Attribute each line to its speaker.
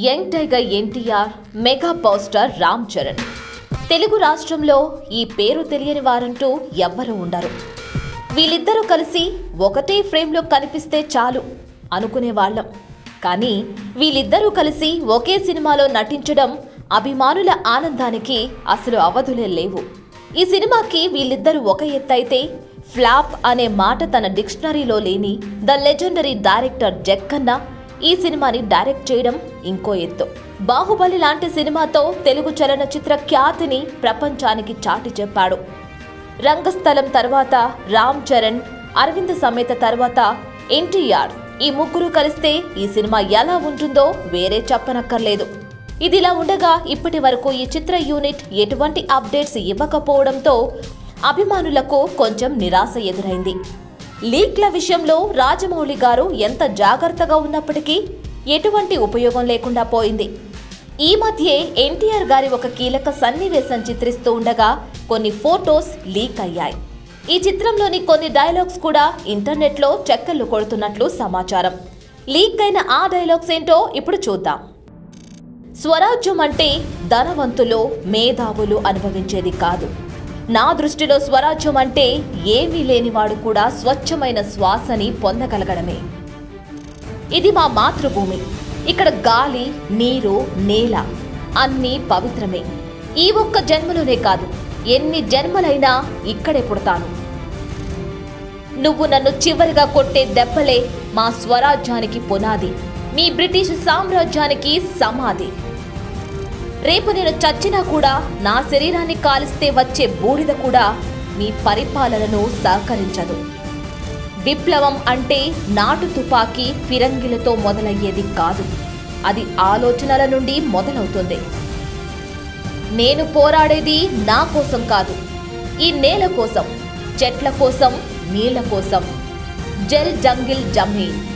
Speaker 1: young tiger NTR mega power star Ram Charan Telugu రాష్ట్రంలో ఈ పేరు తెలియని వారంటూ ఎవ్వరూ ఉండరు వీళ్ళిద్దరూ కలిసి ఒకటే ఫ్రేమ్లో కనిపిస్తే చాలు అనుకునే వాళ్ళం కానీ వీళ్ళిద్దరూ కలిసి ఒకే సినిమాలో నటించడం అభిమానుల ఆనందానికి అసలు అవధులే లేవు ఈ సినిమాకి వీళ్ళిద్దరూ ఒక ఎత్తైతే ఫ్లాప్ అనే మాట తన డిక్షనరీలో లేని ద లెజెండరీ డైరెక్టర్ జక్కన్న ఈ సినిమాని డైరెక్ట్ చేయడం ఇంకో ఎత్తు బాహుబలి లాంటి సినిమాతో తెలుగు చలనచిత్ర ఖ్యాతిని ప్రపంచానికి చాటి చెప్పాడు రంగస్థలం తర్వాత రామ్ చరణ్ అరవింద్ సమేత తర్వాత ఎన్టీఆర్ ఈ ముగ్గురు కలిస్తే ఈ సినిమా ఎలా ఉంటుందో వేరే చెప్పనక్కర్లేదు ఇదిలా ఉండగా ఇప్పటి వరకు ఈ చిత్ర యూనిట్ ఎటువంటి అప్డేట్స్ ఇవ్వకపోవడంతో అభిమానులకు కొంచెం నిరాశ ఎదురైంది లీక్ల విషయంలో రాజమౌళి గారు ఎంత జాగ్రత్తగా ఉన్నప్పటికీ ఎటువంటి ఉపయోగం లేకుండా పోయింది ఈ మధ్యే ఎన్టీఆర్ గారి ఒక కీలక సన్నివేశం చిత్రిస్తూ ఉండగా కొన్ని ఫోటోస్ లీక్ అయ్యాయి ఈ చిత్రంలోని కొన్ని డైలాగ్స్ కూడా ఇంటర్నెట్లో చెక్కర్లు కొడుతున్నట్లు సమాచారం లీక్ అయిన ఆ డైలాగ్స్ ఏంటో ఇప్పుడు చూద్దాం స్వరాజ్యం అంటే ధనవంతులు మేధావులు అనుభవించేది కాదు నా దృష్టిలో స్వరాజ్యం అంటే ఏమీ లేనివాడు కూడా స్వచ్ఛమైన శ్వాసని పొందగలగడమే ఇది మా మాతృభూమి ఇక్కడ గాలి నీరు నేల అన్నీ పవిత్రమే ఈ ఒక్క జన్మలోనే కాదు ఎన్ని జన్మలైనా ఇక్కడే పుడతాను నువ్వు నన్ను చివరిగా కొట్టే దెబ్బలే మా స్వరాజ్యానికి పునాది మీ బ్రిటిష్ సామ్రాజ్యానికి సమాధి రేపు నేను చచ్చినా కూడా నా శరీరాన్ని కాలిస్తే వచ్చే బూడిద కూడా మీ పరిపాలనను సహకరించదు విప్లవం అంటే నాటు తుపాకీ ఫిరంగిలతో మొదలయ్యేది కాదు అది ఆలోచనల నుండి మొదలవుతుంది నేను పోరాడేది నా కోసం కాదు ఈ నేల కోసం చెట్ల కోసం నీళ్ల కోసం జల్ జంగిల్ జమీన్